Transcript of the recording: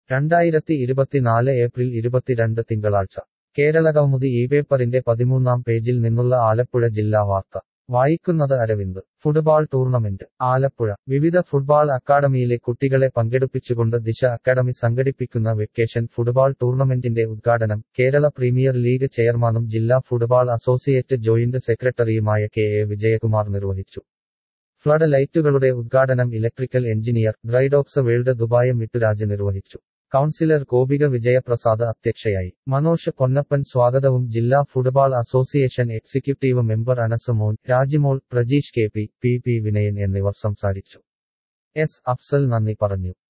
രണ്ടായിരത്തി ഇരുപത്തിനാല് ഏപ്രിൽ ഇരുപത്തിരണ്ട് തിങ്കളാഴ്ച കേരളകൗമുദി ഈ പേപ്പറിന്റെ പതിമൂന്നാം പേജിൽ നിന്നുള്ള ആലപ്പുഴ ജില്ലാ വാർത്ത വായിക്കുന്നത് അരവിന്ദ് ഫുട്ബോൾ ടൂർണമെന്റ് ആലപ്പുഴ വിവിധ ഫുട്ബോൾ അക്കാഡമിയിലെ കുട്ടികളെ പങ്കെടുപ്പിച്ചുകൊണ്ട് ദിശ അക്കാഡമി സംഘടിപ്പിക്കുന്ന വെക്കേഷൻ ഫുട്ബോൾ ടൂർണമെന്റിന്റെ ഉദ്ഘാടനം കേരള പ്രീമിയർ ലീഗ് ചെയർമാനും ജില്ലാ ഫുട്ബോൾ അസോസിയേറ്റ് ജോയിന്റ് സെക്രട്ടറിയുമായ കെ എ വിജയകുമാർ നിർവഹിച്ചു ഫ്ലഡ് ലൈറ്റുകളുടെ ഉദ്ഘാടനം electrical engineer Drydocks World Dubai Mitturaj നിർവഹിച്ചു കൗൺസിലർ ഗോപിക വിജയപ്രസാദ് അധ്യക്ഷയായി മനോഷ് പൊന്നപ്പൻ സ്വാഗതവും ജില്ലാ football association executive member Anas Mon Rajimol Prajeesh K P P P Vinayan എന്നിവർ സംസാരിച്ചു എസ് അഫ്സൽ നന്ദി പറഞ്ഞു